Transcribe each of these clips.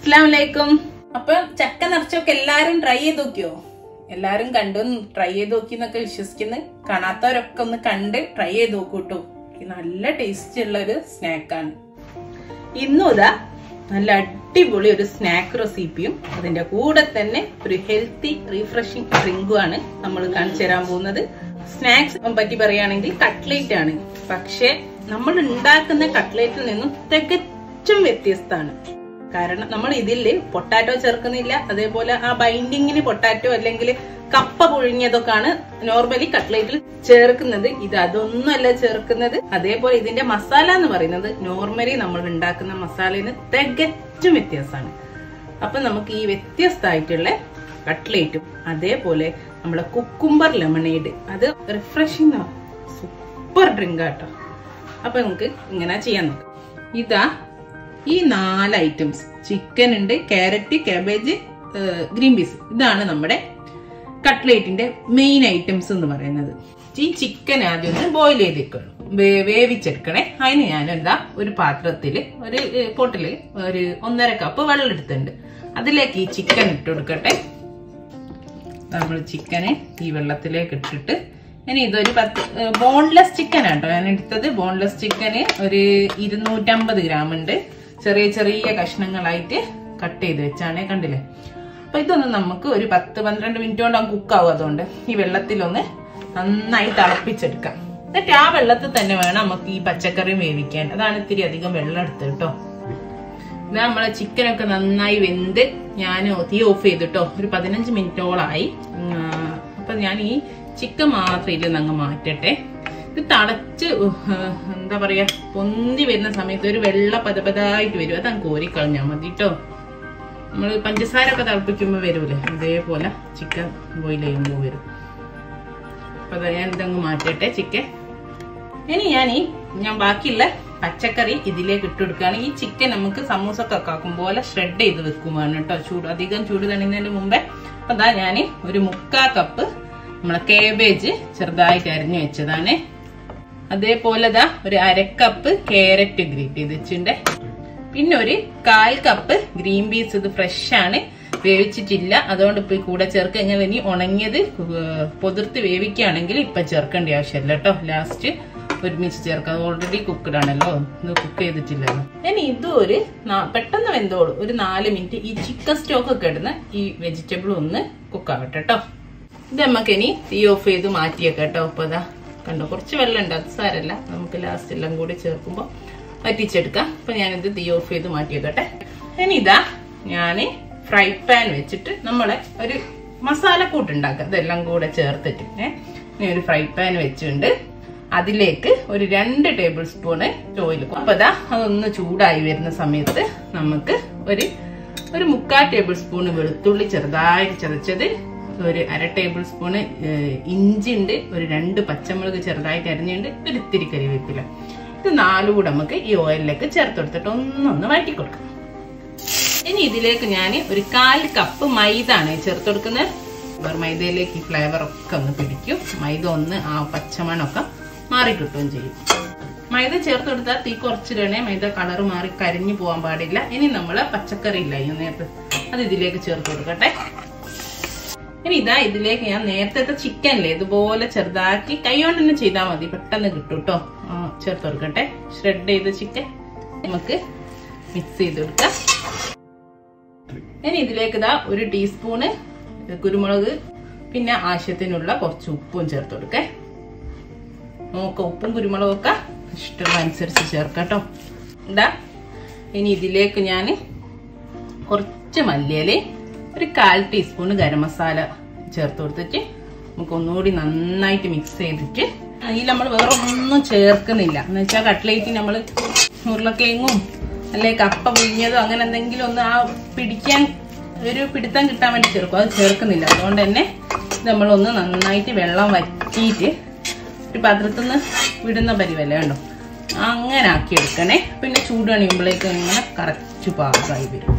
അസ്സലാമലൈക്കും അപ്പൊ ചക്ക നിറച്ചൊക്കെ എല്ലാരും ട്രൈ ചെയ്ത് നോക്കിയോ എല്ലാരും കണ്ടു ട്രൈ ചെയ്ത് നോക്കി എന്നൊക്കെ വിശ്വസിക്കുന്നു കാണാത്തവരൊക്കെ ഒന്ന് കണ്ട് ട്രൈ ചെയ്ത് നോക്കൂ കേട്ടോ നല്ല ടേസ്റ്റ് ഉള്ള ഒരു സ്നാക്കാണ് ഇന്നും ഇതാ നല്ല അടിപൊളി ഒരു സ്നാക്ക് റെസിപ്പിയും അതിന്റെ കൂടെ തന്നെ ഒരു ഹെൽത്തി റീഫ്രഷിംഗ് ഡ്രിങ്കും ആണ് നമ്മൾ കാണിച്ചു തരാൻ പോകുന്നത് സ്നാക്സ് പറ്റി പറയുകയാണെങ്കിൽ കട്ട്ലേറ്റ് ആണ് പക്ഷെ നമ്മൾ ഉണ്ടാക്കുന്ന കട്ട്ലേറ്റിൽ നിന്നും തികച്ചും വ്യത്യസ്തമാണ് കാരണം നമ്മൾ ഇതിൽ പൊട്ടാറ്റോ ചേർക്കുന്നില്ല അതേപോലെ ആ ബൈൻഡിങ്ങിന് പൊട്ടാറ്റോ അല്ലെങ്കിൽ കപ്പ പുഴുങ്ങിയതൊക്കെയാണ് നോർമലി കട്ട്ലേറ്റിൽ ചേർക്കുന്നത് ഇത് അതൊന്നുമല്ല ചേർക്കുന്നത് അതേപോലെ ഇതിന്റെ മസാല എന്ന് പറയുന്നത് നോർമലി നമ്മൾ ഉണ്ടാക്കുന്ന മസാലയിൽ തികച്ചും വ്യത്യാസമാണ് അപ്പൊ നമുക്ക് ഈ വ്യത്യസ്തമായിട്ടുള്ള കട്ട്ലേറ്റും അതേപോലെ നമ്മളെ കുക്കുംബർ ലെമണേഡ് അത് റിഫ്രഷിംഗ് സൂപ്പർ ഡ്രിങ്ക് ആട്ടോ അപ്പൊ നമുക്ക് ഇങ്ങനെ ചെയ്യാൻ നോക്കാം ഇതാ ഈ നാല് ഐറ്റംസ് ചിക്കൻ ഉണ്ട് ക്യാരറ്റ് കാബേജ് ഗ്രീൻ പീസ് ഇതാണ് നമ്മുടെ കട്ട്ലേറ്റിന്റെ മെയിൻ ഐറ്റംസ് എന്ന് പറയുന്നത് ഈ ചിക്കൻ ആദ്യം ഒന്ന് ബോയിൽ ചെയ്തേക്കണം വേവിച്ചെടുക്കണേ അതിന് ഞാൻ എന്താ ഒരു പാത്രത്തിൽ ഒരു പൊട്ടില് ഒരു ഒന്നര കപ്പ് വെള്ളം എടുത്തിട്ടുണ്ട് അതിലേക്ക് ഈ ചിക്കൻ ഇട്ട് കൊടുക്കട്ടെ നമ്മൾ ചിക്കനെ ഈ വെള്ളത്തിലേക്ക് ഇട്ടിട്ട് ഇനി ഇതൊരു പത്ത് ബോൺലെസ് ചിക്കൻ ആട്ടോ ഞാൻ എടുത്തത് ബോൺലെസ് ചിക്കന് ഒരു ഇരുന്നൂറ്റമ്പത് ഗ്രാം ഉണ്ട് ചെറിയ ചെറിയ കഷ്ണങ്ങളായിട്ട് കട്ട് ചെയ്ത് വെച്ചാണ് കണ്ടില്ലേ അപ്പൊ ഇതൊന്ന് നമുക്ക് ഒരു പത്ത് പന്ത്രണ്ട് മിനിറ്റ് കൊണ്ട് കുക്കാവും അതുകൊണ്ട് ഈ വെള്ളത്തിലൊന്ന് നന്നായി തിളപ്പിച്ചെടുക്കാം എന്നിട്ട് ആ വെള്ളത്തിൽ തന്നെ വേണം നമുക്ക് ഈ പച്ചക്കറി വേവിക്കാൻ അതാണ് ഇത്തിരി അധികം വെള്ളം എടുത്ത് കേട്ടോ ഇത് നമ്മളെ ചിക്കനൊക്കെ നന്നായി വെന്ത് ഞാൻ തീ ഓഫ് ചെയ്തിട്ടോ ഒരു പതിനഞ്ച് മിനിറ്റോളായി അപ്പൊ ഞാൻ ഈ ചിക്കൻ മാത്രം ഇതിൽ അങ്ങ് മാറ്റട്ടെ ഇത് തളച്ച് എന്താ പറയാ പൊന്തി വരുന്ന സമയത്ത് ഒരു വെള്ള പതപതായിട്ട് വരും അതങ്ങ് കോരിക്കളഞ്ഞാൽ മതി കേട്ടോ നമ്മൾ പഞ്ചസാര ഒക്കെ തിളപ്പിക്കുമ്പോൾ വരൂലേ അതേപോലെ ചിക്കൻ ബോയിൽ ചെയ്യുമ്പോൾ വരും അപ്പൊ ഞാൻ ഇതങ്ങ് മാറ്റട്ടെ ചിക്കൻ ഇനി ഞാൻ ഈ ഞാൻ ബാക്കിയുള്ള പച്ചക്കറി ഇതിലേക്ക് ഇട്ട് കൊടുക്കുകയാണ് ഈ ചിക്കൻ നമുക്ക് സമൂസക്കൊക്കെ ആക്കും പോലെ ഷ്രെഡ് ചെയ്ത് വെക്കുമാണ് കേട്ടോ ചൂട് അധികം ചൂട് തണിയുന്നതിന് മുമ്പേ അപ്പൊ അതാ ഞാൻ ഒരു മുക്കാ കപ്പ് നമ്മളെ കേബേജ് ചെറുതായിട്ട് അരിഞ്ഞു വെച്ചതാണ് അതേപോലെ ദാ ഒരു അരക്കപ്പ് ക്യാരറ്റ് ഗ്രേറ്റ് ചെയ്ത് വെച്ചിട്ടുണ്ട് പിന്നെ ഒരു കാൽ കപ്പ് ഗ്രീൻ പീസ് ഇത് ഫ്രഷ് ആണ് വേവിച്ചിട്ടില്ല അതുകൊണ്ട് ഇപ്പൊ കൂടെ ചേർക്കുക ഇങ്ങനെ ഇനി ഉണങ്ങിയത് പൊതിർത്ത് വേവിക്കുകയാണെങ്കിൽ ഇപ്പൊ ചേർക്കേണ്ട ആവശ്യമില്ല കേട്ടോ ലാസ്റ്റ് ഒരുമിച്ച് ചേർക്കാം ഓൾറെഡി കുക്ക്ഡ് ആണല്ലോ ഇത് കുക്ക് ചെയ്തിട്ടില്ലല്ലോ ഇനി ഇതും ഒരു പെട്ടെന്ന് വെന്തോളൂ ഒരു നാല് മിനിറ്റ് ഈ ചിക്കൻ സ്റ്റോക്ക് ഒക്കെ ഇടുന്ന ഈ വെജിറ്റബിൾ ഒന്ന് കുക്കാവട്ടെ കേട്ടോ ഇത് നമുക്ക് ഇനി തീ ഓഫ് ചെയ്ത് മാറ്റിയേക്കാം കേട്ടോ അപ്പൊ അതാ കണ്ടോ കുറച്ച് വെള്ളം ഉണ്ട് അത് സാരല്ല നമുക്ക് ലാസ്റ്റ് എല്ലാം കൂടി ചേർക്കുമ്പോൾ വറ്റിച്ചെടുക്കാം അപ്പൊ ഞാനിത് തീ ഓഫ് ചെയ്ത് മാറ്റിയേക്കട്ടെ ഇനി ഇതാ ഞാന് ഫ്രൈ പാൻ വെച്ചിട്ട് നമ്മളെ ഒരു മസാലക്കൂട്ട് ഉണ്ടാക്കാം ഇതെല്ലാം കൂടെ ചേർത്തിട്ട് ഏഹ് ഇനി ഒരു ഫ്രൈ പാൻ വെച്ചിട്ടുണ്ട് അതിലേക്ക് ഒരു രണ്ട് ടേബിൾ സ്പൂണ് ഓയിൽ അപ്പൊ അതാ അതൊന്ന് ചൂടായി വരുന്ന സമയത്ത് നമുക്ക് ഒരു ഒരു മുക്കാൽ ടേബിൾ സ്പൂണ് വെളുത്തുള്ളി ചെറുതായിട്ട് ചതച്ചത് ഒരു അര ടേബിൾ സ്പൂണ് ഇഞ്ചി ഉണ്ട് ഒരു രണ്ട് പച്ചമുളക് ചെറുതായിട്ട് അരിഞ്ഞുണ്ട് ഒരു ഇത്തിരി കരിവേപ്പില ഇത് നാലും കൂടെ നമുക്ക് ഈ ഓയിലിലേക്ക് ചേർത്ത് കൊടുത്തിട്ട് ഒന്നൊന്ന് വഴറ്റി കൊടുക്കാം ഇനി ഇതിലേക്ക് ഞാൻ ഒരു കാൽ കപ്പ് മൈദ ആണ് ചേർത്ത് കൊടുക്കുന്നത് മൈദയിലേക്ക് ഈ ഫ്ലേവർ ഒക്കെ ഒന്ന് പിടിക്കും മൈദ ഒന്ന് ആ പച്ചമണമൊക്കെ മാറി കിട്ടുകയും ചെയ്യും മൈദ ചേർത്ത് കൊടുത്താൽ തീ കുറച്ചിടണേ മൈദ കളർ മാറി കരിഞ്ഞു പോകാൻ പാടില്ല ഇനി നമ്മൾ പച്ചക്കറി ഇല്ല ഈ നേരത്തെ അത് ഇതിലേക്ക് ചേർത്ത് കൊടുക്കട്ടെ ഇനി ഇതാ ഇതിലേക്ക് ഞാൻ നേരത്തെ ചിക്കനില്ലേ ഇതുപോലെ ചെറുതാക്കി കൈകൊണ്ട് തന്നെ ചെയ്താൽ മതി പെട്ടെന്ന് കിട്ടും കേട്ടോ ചേർത്ത് കൊടുക്കട്ടെ ഷ്രെഡ് ചെയ്ത ചിക്കൻ നമുക്ക് മിക്സ് ചെയ്ത് കൊടുക്കാം ഇനി ഇതിലേക്ക് ഇതാ ഒരു ടീസ്പൂണ് കുരുമുളക് പിന്നെ ആവശ്യത്തിനുള്ള കുറച്ച് ഉപ്പും ചേർത്ത് കൊടുക്കേ നോക്ക ഉപ്പും കുരുമുളകൊക്കെ ഇഷ്ടമുള്ള അനുസരിച്ച് ചേർക്കട്ടോ ഇതാ ഇനി ഇതിലേക്ക് ഞാൻ കുറച്ച് മല്ലിയില് ഒരു കാൽ ടീസ്പൂൺ ഗരം മസാല ചേർത്ത് കൊടുത്തിട്ട് നമുക്ക് ഒന്നുകൂടി നന്നായിട്ട് മിക്സ് ചെയ്തിട്ട് അതിൽ നമ്മൾ വേറെ ഒന്നും ചേർക്കുന്നില്ല എന്ന് വെച്ചാൽ കട്ട്ലേറ്റ് നമ്മൾ ഉരുളക്കിഴങ്ങും അല്ലെ കപ്പ പുഴിഞ്ഞതോ അങ്ങനെ എന്തെങ്കിലും ഒന്ന് ആ പിടിക്കാൻ ഒരു പിടുത്തം കിട്ടാൻ വേണ്ടി ചേർക്കും അത് ചേർക്കുന്നില്ല അതുകൊണ്ട് തന്നെ നമ്മളൊന്ന് നന്നായിട്ട് വെള്ളം വറ്റിയിട്ട് ഒരു പാത്രത്തിൽ നിന്ന് വിടുന്ന പരിവല്ലേ കണ്ടോ അങ്ങനെ ആക്കി എടുക്കണേ പിന്നെ ചൂട് കണിയുമ്പോഴേക്ക് ഇങ്ങനെ കറക്റ്റ് പാകമായി വരും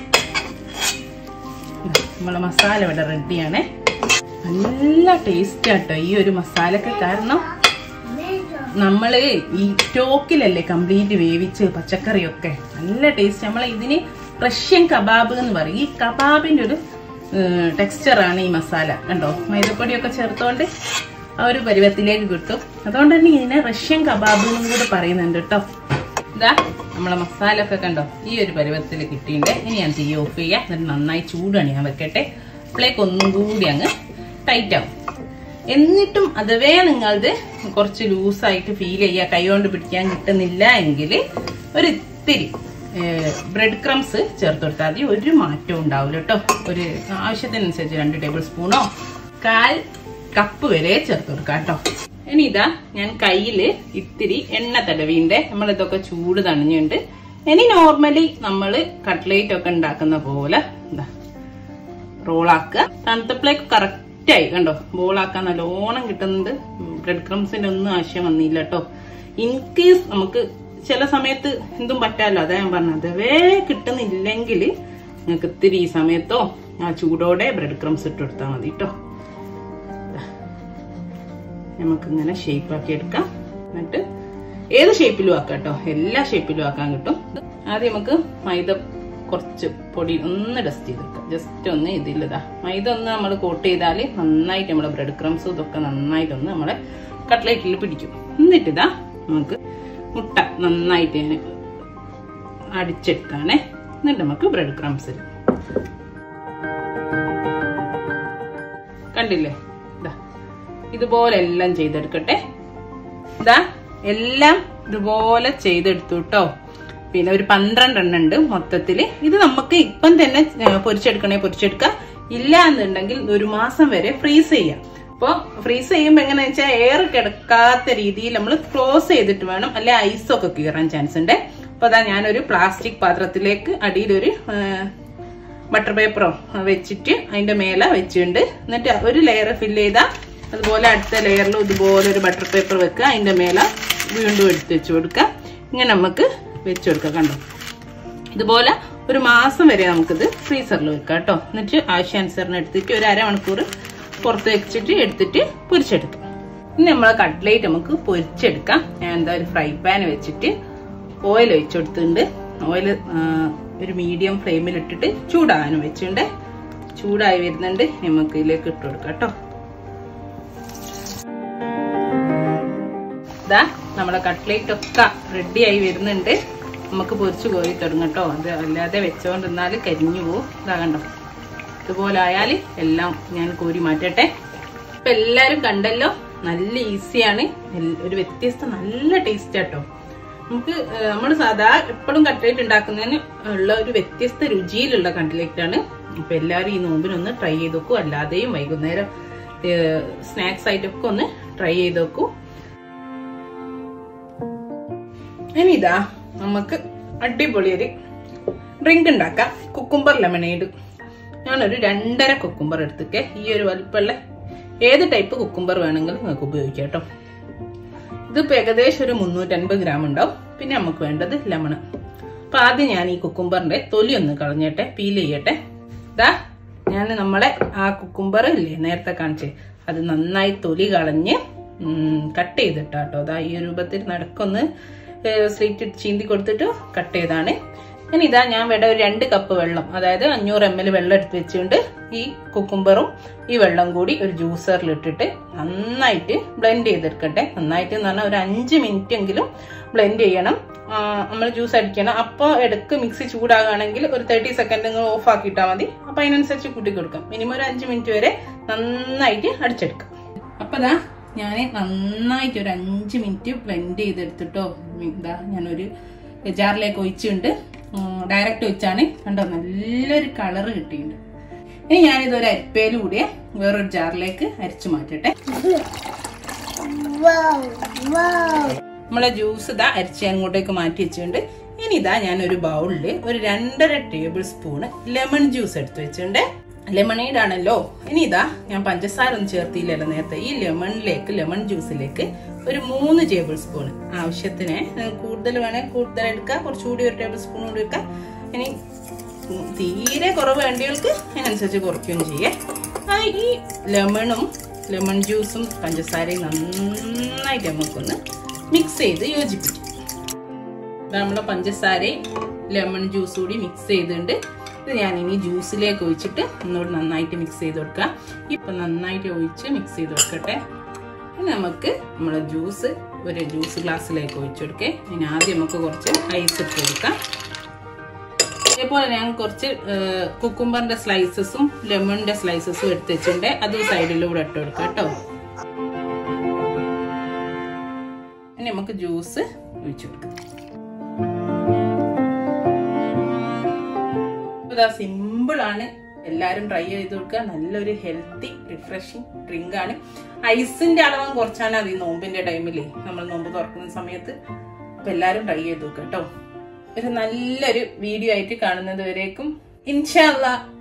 നമ്മളെ മസാല ഇവിടെ റെഡിയാണേ നല്ല ടേസ്റ്റ് ആട്ടോ ഈ ഒരു മസാലക്ക് കാരണം നമ്മള് ഈ സ്റ്റോക്കിലല്ലേ കംപ്ലീറ്റ് വേവിച്ച് പച്ചക്കറിയൊക്കെ നല്ല ടേസ്റ്റ് നമ്മൾ ഇതിന് റഷ്യൻ കബാബ് എന്ന് പറയും ഈ കബാബിന്റെ ഒരു ടെക്സ്ചറാണ് ഈ മസാല കണ്ടോ മൈദപ്പൊടിയൊക്കെ ചേർത്തോണ്ട് ആ ഒരു പരുവത്തിലേക്ക് കിട്ടും അതുകൊണ്ട് തന്നെ ഇതിനെ റഷ്യൻ കബാബ് എന്നും കൂടെ പറയുന്നുണ്ട് കേട്ടോ ഇതാ നമ്മളെ മസാല ഒക്കെ കണ്ടോ ഈ ഒരു പരുവത്തിൽ കിട്ടിയിട്ടുണ്ട് ഇനി ഞാൻ തീ ഓഫ് ചെയ്യാം എന്നിട്ട് നന്നായി ചൂടാണ് ഞാൻ വെക്കട്ടെ അപ്പോഴേക്ക് ഒന്നും കൂടി അങ്ങ് ടൈറ്റ് ആവും എന്നിട്ടും അഥവേ നിങ്ങളത് കുറച്ച് ലൂസായിട്ട് ഫീൽ ചെയ്യുക കൈകൊണ്ട് പിടിക്കാൻ കിട്ടുന്നില്ല എങ്കിൽ ഒരു ഇത്തിരി ബ്രെഡ് ക്രംസ് ചേർത്ത് കൊടുത്താൽ മതി ഒരു മാറ്റവും ഉണ്ടാവില്ല കേട്ടോ ഒരു ആവശ്യത്തിനനുസരിച്ച് രണ്ട് ടേബിൾ സ്പൂണോ കാൽ കപ്പ് വരെ ചേർത്ത് കൊടുക്കാം കേട്ടോ ഇനി ഇതാ ഞാൻ കയ്യില് ഇത്തിരി എണ്ണ തടവിണ്ട് നമ്മളിതൊക്കെ ചൂട് തണിഞ്ഞുണ്ട് ഇനി നോർമലി നമ്മള് കട്ട്ലേറ്റ് ഒക്കെ ഉണ്ടാക്കുന്ന പോലെ എന്താ റോളാക്കുക തണുത്തപ്പിലേക്ക് കറക്റ്റ് ആയി കണ്ടോ ബോളാക്കാൻ നല്ലോണം കിട്ടുന്നുണ്ട് ബ്രെഡ് ക്രംസിന്റെ ഒന്നും ആവശ്യം വന്നില്ല കേട്ടോ ഇൻ കേസ് നമുക്ക് ചില സമയത്ത് എന്തും പറ്റാമല്ലോ അതാ ഞാൻ പറഞ്ഞത് അതേ കിട്ടുന്നില്ലെങ്കിൽ നിങ്ങൾക്ക് ഇത്തിരി ഈ സമയത്തോ ആ ചൂടോടെ ബ്രെഡ് ക്രംസ് ഇട്ട് കൊടുത്താൽ മതി കേട്ടോ നമുക്കിങ്ങനെ ഷേപ്പ് ആക്കി എടുക്കാം എന്നിട്ട് ഏത് ഷേപ്പിലും ആക്കാം കേട്ടോ എല്ലാ ഷേപ്പിലും ആക്കാൻ കിട്ടും ആദ്യം നമുക്ക് മൈദ കുറച്ച് പൊടി ഒന്ന് ഡസ്റ്റ് ചെയ്തെടുക്കാം ജസ്റ്റ് ഒന്ന് ഇതിലിതാ മൈദ ഒന്ന് നമ്മൾ കോട്ട് ചെയ്താൽ നന്നായിട്ട് നമ്മുടെ ബ്രെഡ് ക്രംസും ഇതൊക്കെ നന്നായിട്ടൊന്ന് നമ്മളെ കട്ട്ലേറ്റിൽ പിടിക്കും എന്നിട്ടിതാ നമുക്ക് മുട്ട നന്നായിട്ട് ഇതിന് അടിച്ചെടുക്കാണേ എന്നിട്ട് നമുക്ക് ബ്രെഡ് ക്രംസ് കണ്ടില്ലേ ഇതാ ഇതുപോലെ എല്ലാം ചെയ്തെടുക്കട്ടെ ഇതാ എല്ലാം ഇതുപോലെ ചെയ്തെടുത്തു കേട്ടോ പിന്നെ ഒരു പന്ത്രണ്ടെണ്ണം ഉണ്ട് മൊത്തത്തില് ഇത് നമുക്ക് ഇപ്പം തന്നെ ഏ, പൊരിച്ചെടുക്കണേ പൊരിച്ചെടുക്കാം ഇല്ല എന്നുണ്ടെങ്കിൽ ഒരു മാസം വരെ ഫ്രീസ് ചെയ്യാം അപ്പൊ ഫ്രീസ് ചെയ്യുമ്പോൾ എങ്ങനെയാ വെച്ചാൽ എയർ കിടക്കാത്ത രീതിയിൽ നമ്മൾ ക്ലോസ് ചെയ്തിട്ട് വേണം അല്ലെ ഐസൊക്കെ കീറാൻ ചാൻസ് ഉണ്ട് അപ്പൊ അതാ ഞാനൊരു പ്ലാസ്റ്റിക് പാത്രത്തിലേക്ക് അടിയിലൊരു ഏ, ബട്ടർ പേപ്പറോ വെച്ചിട്ട് അതിന്റെ മേലെ വെച്ചിട്ടുണ്ട് എന്നിട്ട് ഒരു ലെയർ ഫില്ല് ചെയ്താൽ അതുപോലെ അടുത്ത ലെയറിലും ഇതുപോലെ ഒരു ബട്ടർ പേപ്പർ വെക്കുക അതിന്റെ മേലെ വീണ്ടും എടുത്ത് വെച്ച് കൊടുക്കുക ഇങ്ങനെ നമുക്ക് വെച്ച് കൊടുക്കുക കണ്ടോ ഇതുപോലെ ഒരു മാസം വരെ നമുക്കിത് ഫ്രീസറിൽ വെക്കാം കേട്ടോ എന്നിട്ട് ആവശ്യാനുസരണം എടുത്തിട്ട് ഒരു അരമണിക്കൂർ പുറത്ത് വെച്ചിട്ട് എടുത്തിട്ട് പൊരിച്ചെടുക്കാം ഇനി നമ്മളെ കട്ട്ലേറ്റ് നമുക്ക് പൊരിച്ചെടുക്കാം ഞാൻ എന്താ ഒരു ഫ്രൈ പാൻ വെച്ചിട്ട് ഓയിൽ ഒഴിച്ചു കൊടുത്തിട്ടുണ്ട് ഓയിൽ ഒരു മീഡിയം ഫ്ലെയിമിൽ ഇട്ടിട്ട് ചൂടാകാനും വെച്ചിട്ടുണ്ട് ചൂടായി വരുന്നുണ്ട് നമുക്ക് ഇതിലേക്ക് ഇട്ട് കൊടുക്കാം കേട്ടോ ഇതാ നമ്മുടെ കട്ട്ലേറ്റ് ഒക്കെ റെഡി ആയി വരുന്നുണ്ട് നമുക്ക് പൊരിച്ചു കോരി തുടങ്ങും കേട്ടോ അത് അല്ലാതെ വെച്ചോണ്ടിരുന്നാൽ കരിഞ്ഞു പോവും ഇതാ കണ്ടോ ഇതുപോലെ ആയാൽ എല്ലാം ഞാൻ കോരി മാറ്റട്ടെ ഇപ്പൊ എല്ലാരും കണ്ടല്ലോ നല്ല ഈസിയാണ് എൽ- ഒരു വ്യത്യസ്ത നല്ല ടേസ്റ്റ് ആട്ടോ നമുക്ക് നമ്മൾ സാധാ എപ്പോഴും കട്ട്ലേറ്റ് ഉണ്ടാക്കുന്നതിന് ഉള്ള ഒരു വ്യത്യസ്ത രുചിയിലുള്ള കട്ട്ലേറ്റ് ആണ് അപ്പൊ എല്ലാവരും ഈ നോമ്പിനൊന്ന് ട്രൈ ചെയ്ത് നോക്കൂ അല്ലാതെയും വൈകുന്നേരം സ്നാക്സ് ആയിട്ടൊക്കെ ഒന്ന് ട്രൈ ചെയ്ത് നോക്കൂ ഇനി ഇതാ നമുക്ക് അടിപൊളി ഒരു ഡ്രിങ്ക് ഉണ്ടാക്കാം കുക്കുംബർ ലെമണേഡ് ഞാനൊരു രണ്ടര കുക്കുംബർ എടുത്തിക്കെ ഈ ഒരു വലിപ്പമുള്ള ഏത് ടൈപ്പ് കുക്കുംബർ വേണമെങ്കിലും നിങ്ങൾക്ക് ഉപയോഗിക്കാം കേട്ടോ ഇതിപ്പോ ഏകദേശം ഒരു മുന്നൂറ്റൻപത് ഗ്രാം ഉണ്ടാവും പിന്നെ നമുക്ക് വേണ്ടത് ലെമൺ അപ്പൊ ആദ്യം ഞാൻ ഈ കുക്കുംബറിന്റെ തൊലി ഒന്ന് കളഞ്ഞിട്ടെ പീൽ ചെയ്യട്ടെ ഇതാ ഞാൻ നമ്മളെ ആ കുക്കുംബർ ഇല്ലേ നേരത്തെ കാണിച്ചേ അത് നന്നായി തൊലി കളഞ്ഞ് കട്ട് ചെയ്തിട്ടാട്ടോ അതാ ഈ രൂപത്തിൽ നടക്കൊന്ന് സ്ലീറ്റ് ചീന്തി കൊടുത്തിട്ട് കട്ട് ചെയ്താണ് ഇനി ഇതാ ഞാൻ ഇവിടെ ഒരു രണ്ട് കപ്പ് വെള്ളം അതായത് അഞ്ഞൂറ് എം എൽ വെള്ളം എടുത്ത് വെച്ചുകൊണ്ട് ഈ കുക്കുംബറും ഈ വെള്ളം കൂടി ഒരു ജ്യൂസറിൽ ഇട്ടിട്ട് നന്നായിട്ട് ബ്ലെൻഡ് ചെയ്തെടുക്കട്ടെ നന്നായിട്ട് എന്ന് പറഞ്ഞാൽ ഒരു അഞ്ച് മിനിറ്റ് എങ്കിലും ബ്ലെൻഡ് ചെയ്യണം നമ്മൾ ജ്യൂസ് അടിക്കണം അപ്പോൾ ഇടക്ക് മിക്സി ചൂടാകുകയാണെങ്കിൽ ഒരു തേർട്ടി സെക്കൻഡ് നിങ്ങൾ ഓഫ് ആക്കിയിട്ടാൽ മതി അപ്പം അതിനനുസരിച്ച് കൂട്ടി കൊടുക്കാം മിനിമം ഒരു അഞ്ച് മിനിറ്റ് വരെ നന്നായിട്ട് അടിച്ചെടുക്കാം അപ്പം ദാ ഞാൻ നന്നായിട്ട് ഒരു അഞ്ച് മിനിറ്റ് ബ്ലെൻഡ് ചെയ്തെടുത്തിട്ടോ എന്താ ഞാനൊരു ജാറിലേക്ക് ഒഴിച്ചുണ്ട് ഡയറക്റ്റ് ഒഴിച്ചാണ് കണ്ടോ നല്ലൊരു കളറ് കിട്ടിയിട്ടുണ്ട് ഇനി ഞാനിത് ഒരു അരിപ്പയിലൂടെ വേറൊരു ജാറിലേക്ക് അരിച്ചു മാറ്റട്ടെ നമ്മളെ ജ്യൂസ് ഇതാ അരിച്ച് അങ്ങോട്ടേക്ക് മാറ്റി വെച്ചിട്ടുണ്ട് ഇനി ഇതാ ഞാൻ ഒരു ബൗളിൽ ഒരു രണ്ടര ടേബിൾ സ്പൂണ് ലെമൺ ജ്യൂസ് എടുത്ത് വെച്ചിട്ടുണ്ട് ലെമണേഡ് ആണല്ലോ ഇനി ഇതാ ഞാൻ പഞ്ചസാര ഒന്നും ചേർത്തില്ലല്ലോ നേരത്തെ ഈ ലെമണിലേക്ക് ലെമൺ ജ്യൂസിലേക്ക് ഒരു മൂന്ന് ടേബിൾ സ്പൂൺ ആവശ്യത്തിന് ഏഹ്, കൂടുതൽ വേണേൽ കൂടുതൽ എടുക്കാം കുറച്ചുകൂടി ഒരു ടേബിൾ സ്പൂൺ കൂടി വെക്കാം ഇനി ഉം, തീരെ കുറവ് വേണ്ടിയവർക്ക് അതിനനുസരിച്ച് കുറയ്ക്കുകയും ചെയ്യേ ആ, ഈ ലെമണും ലെമൺ ജ്യൂസും പഞ്ചസാരയും നന്നായിട്ട് നമുക്കൊന്ന് മിക്സ് ചെയ്ത് യോജിപ്പിക്കും ഇത് നമ്മുടെ പഞ്ചസാരയും ലെമൺ ജ്യൂസ് കൂടി മിക്സ് ചെയ്തിട്ടുണ്ട് ഇത് ഞാൻ ഇനി ജ്യൂസിലേക്ക് ഒഴിച്ചിട്ട് ഒന്നുകൂടി നന്നായിട്ട് മിക്സ് ചെയ്ത് കൊടുക്കാം ഇപ്പൊ നന്നായിട്ട് ഒഴിച്ച് മിക്സ് ചെയ്ത് കൊടുക്കട്ടെ ഇനി നമുക്ക് നമ്മളെ ജ്യൂസ് ഒരു ജ്യൂസ് ഗ്ലാസ്സിലേക്ക് ഒഴിച്ചു കൊടുക്കേ ഇനി ആദ്യം നമുക്ക് കുറച്ച് ഐസ് ഇട്ട് കൊടുക്കാം ഇതേപോലെ ഞാൻ കുറച്ച് കുക്കുംബറിന്റെ സ്ലൈസസും ലെമണിന്റെ സ്ലൈസസും എടുത്ത് വെച്ചിട്ടുണ്ട് അത് സൈഡിലൂടെ ഇട്ട് കൊടുക്കാം കേട്ടോ ഇനി നമുക്ക് ജ്യൂസ് ഒഴിച്ചു കൊടുക്കാം ഇതാ സിമ്പിൾ ആണ് എല്ലാരും ട്രൈ ചെയ്ത് കൊടുക്കുക നല്ലൊരു ഹെൽത്തി റിഫ്രഷിങ് ഡ്രിങ്ക് ആണ് ഐസിന്റെ അളവും കുറച്ചാണ് അത് ഈ നോമ്പിന്റെ ടൈമിൽ നമ്മൾ നോമ്പ് തുറക്കുന്ന സമയത്ത് അപ്പൊ എല്ലാരും ട്രൈ ചെയ്ത് നോക്കുക കേട്ടോ ഒരു നല്ലൊരു വീഡിയോ ആയിട്ട് കാണുന്നത് വരേക്കും ഇൻഷാല്ല